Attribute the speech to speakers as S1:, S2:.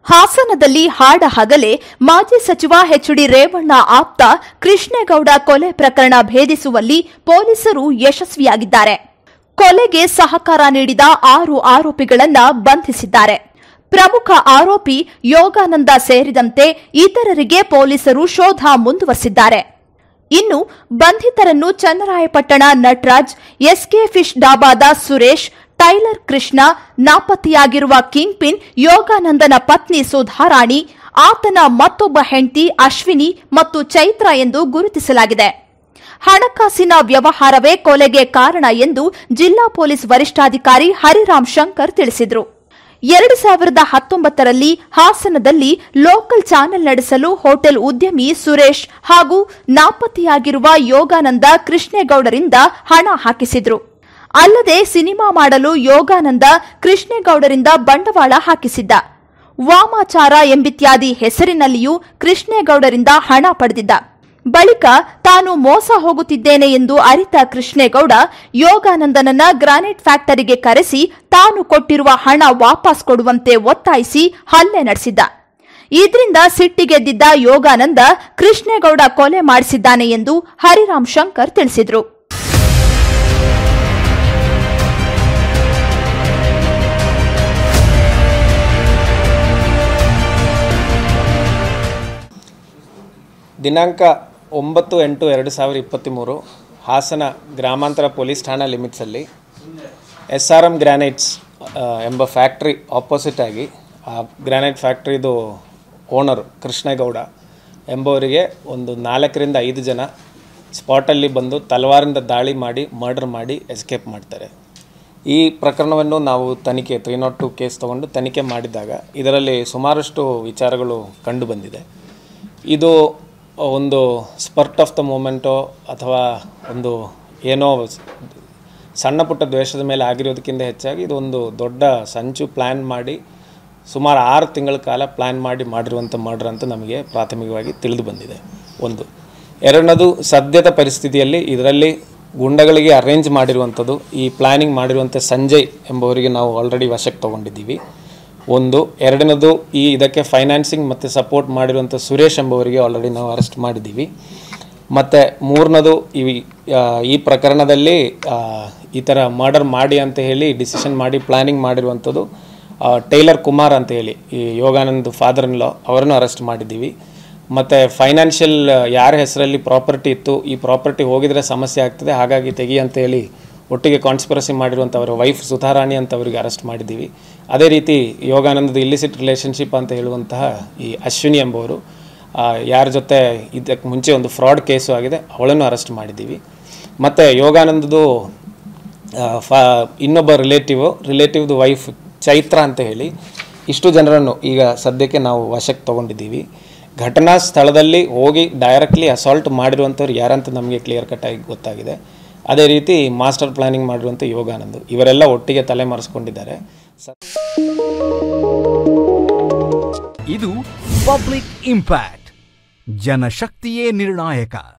S1: ಹಾಸನದಲ್ಲಿ ಹಾಡ ಹಗಲೇ ಮಾಜಿ ಸಚಿವ ಎಚ್ಡಿ ರೇವಣ್ಣ ಆಪ್ತ ಕೃಷ್ಣೇಗೌಡ ಕೊಲೆ ಪ್ರಕರಣ ಭೇದಿಸುವಲ್ಲಿ ಪೊಲೀಸರು ಯಶಸ್ವಿಯಾಗಿದ್ದಾರೆ ಕೊಲೆಗೆ ಸಹಕಾರ ನೀಡಿದ ಆರು ಆರೋಪಿಗಳನ್ನ ಬಂಧಿಸಿದ್ದಾರೆ ಪ್ರಮುಖ ಆರೋಪಿ ಯೋಗಾನಂದ ಸೇರಿದಂತೆ ಇತರರಿಗೆ ಪೊಲೀಸರು ಶೋಧ ಮುಂದುವರೆಸಿದ್ದಾರೆ ಇನ್ನು ಬಂಧಿತರನ್ನು ಚನ್ನರಾಯಪಟ್ಟಣ ನಟರಾಜ್ ಎಸ್ಕೆ ಫಿಶ್ ಡಾಬಾದ ಸುರೇಶ್ ಟೈಲರ್ ಕೃಷ್ಣ ನಾಪತ್ತೆಯಾಗಿರುವ ಕಿಂಗ್ ಪಿನ್ ಯೋಗಾನಂದನ ಪತ್ನಿ ಸುಧಾರಾಣಿ ಆತನ ಮತ್ತೊಬ್ಬ ಹೆಂಡತಿ ಅಶ್ವಿನಿ ಮತ್ತು ಚೈತ್ರ ಎಂದು ಗುರುತಿಸಲಾಗಿದೆ ಹಣಕಾಸಿನ ವ್ಯವಹಾರವೇ ಕೊಲೆಗೆ ಕಾರಣ ಎಂದು ಜಿಲ್ಲಾ ಪೊಲೀಸ್ ವರಿಷ್ಠಾಧಿಕಾರಿ ಹರಿರಾಮ್ ಶಂಕರ್ ತಿಳಿಸಿದರು ಎರಡು ಸಾವಿರದ ಹತ್ತೊಂಬತ್ತರಲ್ಲಿ ಹಾಸನದಲ್ಲಿ ಲೋಕಲ್ ಚಾನೆಲ್ ನಡೆಸಲು ಹೋಟೆಲ್ ಉದ್ಯಮಿ ಸುರೇಶ್ ಹಾಗೂ ನಾಪತ್ತೆಯಾಗಿರುವ ಯೋಗಾನಂದ ಕೃಷ್ಣೇಗೌಡರಿಂದ ಹಣ ಹಾಕಿಸಿದ್ರು ಅಲ್ಲದೆ ಸಿನಿಮಾ ಮಾಡಲು ಯೋಗಾನಂದ ಕೃಷ್ಣೇಗೌಡರಿಂದ ಬಂಡವಾಳ ಹಾಕಿಸಿದ್ದ ವಾಮಾಚಾರ ಎಂಬಿತ್ಯಾದಿ ಹೆಸರಿನಲ್ಲಿಯೂ ಕೃಷ್ಣೇಗೌಡರಿಂದ ಹಣ ಪಡೆದಿದ್ದ ಬಳಿಕ ತಾನು ಮೋಸ ಹೋಗುತ್ತಿದ್ದೇನೆ ಎಂದು ಅರಿತ ಕೃಷ್ಣೇಗೌಡ ಯೋಗಾನಂದನನ್ನ ಗ್ರಾನೈಟ್ ಫ್ಯಾಕ್ಟರಿಗೆ ಕರೆಸಿ ತಾನು ಕೊಟ್ಟಿರುವ ಹಣ ವಾಪಸ್ ಕೊಡುವಂತೆ ಒತ್ತಾಯಿಸಿ ಹಲ್ಲೆ ನಡೆಸಿದ್ದ ಇದರಿಂದ ಸಿಟ್ಟಿಗೆದ್ದಿದ್ದ ಯೋಗಾನಂದ ಕೃಷ್ಣೇಗೌಡ ಕೊಲೆ ಮಾಡಿಸಿದ್ದಾನೆ ಎಂದು ಹರಿರಾಮ್ ಶಂಕರ್ ತಿಳಿಸಿದರು
S2: ದಿನಾಂಕ ಒಂಬತ್ತು ಎಂಟು ಎರಡು ಸಾವಿರ ಇಪ್ಪತ್ತ್ಮೂರು ಹಾಸನ ಗ್ರಾಮಾಂತರ ಪೊಲೀಸ್ ಠಾಣಾ ಲಿಮಿಟ್ಸಲ್ಲಿ ಎಸ್ ಆರ್ ಎಮ್ ಗ್ರಾನೈಟ್ಸ್ ಆ, ಎಂಬ ಫ್ಯಾಕ್ಟ್ರಿ ಆಪೋಸಿಟ್ ಆಗಿ ಆ ಗ್ರಾನೈಟ್ ಫ್ಯಾಕ್ಟ್ರಿದು ಓನರ್ ಕೃಷ್ಣೇಗೌಡ ಎಂಬವರಿಗೆ ಒಂದು ನಾಲ್ಕರಿಂದ ಐದು ಜನ ಸ್ಪಾಟಲ್ಲಿ ಬಂದು ತಲವಾರಿಂದ ದಾಳಿ ಮಾಡಿ ಮರ್ಡರ್ ಮಾಡಿ ಎಸ್ಕೇಪ್ ಮಾಡ್ತಾರೆ ಈ ಪ್ರಕರಣವನ್ನು ನಾವು ತನಿಖೆ ತ್ರೀ ನಾಟ್ ಟು ಕೇಸ್ ತೊಗೊಂಡು ತನಿಖೆ ಮಾಡಿದಾಗ ಇದರಲ್ಲಿ ಸುಮಾರಷ್ಟು ವಿಚಾರಗಳು ಕಂಡು ಬಂದಿದೆ ಇದು ಒಂದು ಸ್ಪರ್ಟ್ ಆಫ್ ದ ಮೂಮೆಂಟೋ ಅಥವಾ ಒಂದು ಏನೋ ಸಣ್ಣ ಪುಟ್ಟ ದ್ವೇಷದ ಮೇಲೆ ಆಗಿರೋದಕ್ಕಿಂತ ಹೆಚ್ಚಾಗಿ ಇದು ಒಂದು ದೊಡ್ಡ ಸಂಚು ಪ್ಲ್ಯಾನ್ ಮಾಡಿ ಸುಮಾರು ಆರು ತಿಂಗಳ ಕಾಲ ಪ್ಲ್ಯಾನ್ ಮಾಡಿ ಮಾಡಿರುವಂಥ ಮರ್ಡರ್ ಅಂತ ನಮಗೆ ಪ್ರಾಥಮಿಕವಾಗಿ ತಿಳಿದು ಬಂದಿದೆ ಒಂದು ಎರಡನೇದು ಸದ್ಯದ ಪರಿಸ್ಥಿತಿಯಲ್ಲಿ ಇದರಲ್ಲಿ ಗುಂಡಗಳಿಗೆ ಅರೇಂಜ್ ಮಾಡಿರುವಂಥದ್ದು ಈ ಪ್ಲ್ಯಾನಿಂಗ್ ಮಾಡಿರುವಂಥ ಸಂಜಯ್ ಎಂಬವರಿಗೆ ನಾವು ಆಲ್ರೆಡಿ ವಶಕ್ಕೆ ತೊಗೊಂಡಿದ್ದೀವಿ ಒಂದು ಎರಡನೇದು ಈ ಇದಕ್ಕೆ ಫೈನಾನ್ಸಿಂಗ್ ಮತ್ತು ಸಪೋರ್ಟ್ ಮಾಡಿರುವಂಥ ಸುರೇಶ್ ಎಂಬವರಿಗೆ ಆಲ್ರೆಡಿ ನಾವು ಅರೆಸ್ಟ್ ಮಾಡಿದ್ದೀವಿ ಮತ್ತು ಮೂರನೇದು ಈ ಆ, ಈ ಪ್ರಕರಣದಲ್ಲಿ ಆ, ಈ ಥರ ಮರ್ಡರ್ ಮಾಡಿ ಅಂತ ಹೇಳಿ ಡಿಸಿಷನ್ ಮಾಡಿ ಪ್ಲ್ಯಾನಿಂಗ್ ಮಾಡಿರುವಂಥದ್ದು ಆ, ಟೈಲರ್ ಕುಮಾರ್ ಅಂತ ಹೇಳಿ ಈ ಯೋಗಾನಂದ್ ಫಾದರ್ ಇನ್ ಲಾ ಅವರನ್ನು ಅರೆಸ್ಟ್ ಮಾಡಿದ್ದೀವಿ ಮತ್ತು ಫೈನಾನ್ಷಿಯಲ್ ಯಾರ ಹೆಸರಲ್ಲಿ ಪ್ರಾಪರ್ಟಿ ಇತ್ತು ಈ ಪ್ರಾಪರ್ಟಿ ಹೋಗಿದ್ರೆ ಸಮಸ್ಯೆ ಆಗ್ತದೆ ಹಾಗಾಗಿ ತೆಗಿ ಅಂತ ಹೇಳಿ ಒಟ್ಟಿಗೆ ಕಾನ್ಸ್ಪಿರಸಿ ಮಾಡಿರುವಂಥ ಅವರ ವೈಫ್ ಸುಧಾರಾಣಿ ಅಂತ ಅವರಿಗೆ ಅರೆಸ್ಟ್ ಮಾಡಿದ್ದೀವಿ ಅದೇ ರೀತಿ ಯೋಗಾನಂದದ ಇಲ್ಲಿಸಿಟ್ ರಿಲೇಷನ್ಶಿಪ್ ಅಂತ ಹೇಳುವಂತಹ ಈ ಅಶ್ವಿನಿ ಎಂಬವರು ಆ, ಯಾರ ಜೊತೆ ಇದಕ್ಕೆ ಮುಂಚೆ ಒಂದು ಫ್ರಾಡ್ ಕೇಸು ಆಗಿದೆ ಅವಳನ್ನು ಅರೆಸ್ಟ್ ಮಾಡಿದ್ದೀವಿ ಮತ್ತು ಯೋಗಾನಂದದು ಆ, ಫಾ ಇನ್ನೊಬ್ಬ ರಿಲೇಟಿವ್ ರಿಲೇಟಿವ್ದು ವೈಫ್ ಚೈತ್ರ ಅಂತ ಹೇಳಿ ಇಷ್ಟು ಜನರನ್ನು ಈಗ ಸದ್ಯಕ್ಕೆ ನಾವು ವಶಕ್ಕೆ ತೊಗೊಂಡಿದ್ದೀವಿ ಘಟನಾ ಸ್ಥಳದಲ್ಲಿ ಹೋಗಿ ಡೈರೆಕ್ಟ್ಲಿ ಅಸಾಲ್ಟ್ ಮಾಡಿರುವಂಥವ್ರು ಯಾರಂತ ನಮಗೆ ಕ್ಲಿಯರ್ ಕಟ್ಟಾಗಿ ಗೊತ್ತಾಗಿದೆ ಅದೇ ರೀತಿ ಮಾಸ್ಟರ್ ಪ್ಲಾನಿಂಗ್ ಮಾಡಿರುವಂಥ ಯೋಗಾನಂದ್ ಇವರೆಲ್ಲ ಒಟ್ಟಿಗೆ ತಲೆ ಮರೆಸ್ಕೊಂಡಿದ್ದಾರೆ ಸ
S3: ಇದು ಪಬ್ಲಿಕ್ ಇಂಪ್ಯಾಕ್ಟ್ ಜನಶಕ್ತಿಯೇ ನಿರ್ಣಾಯಕ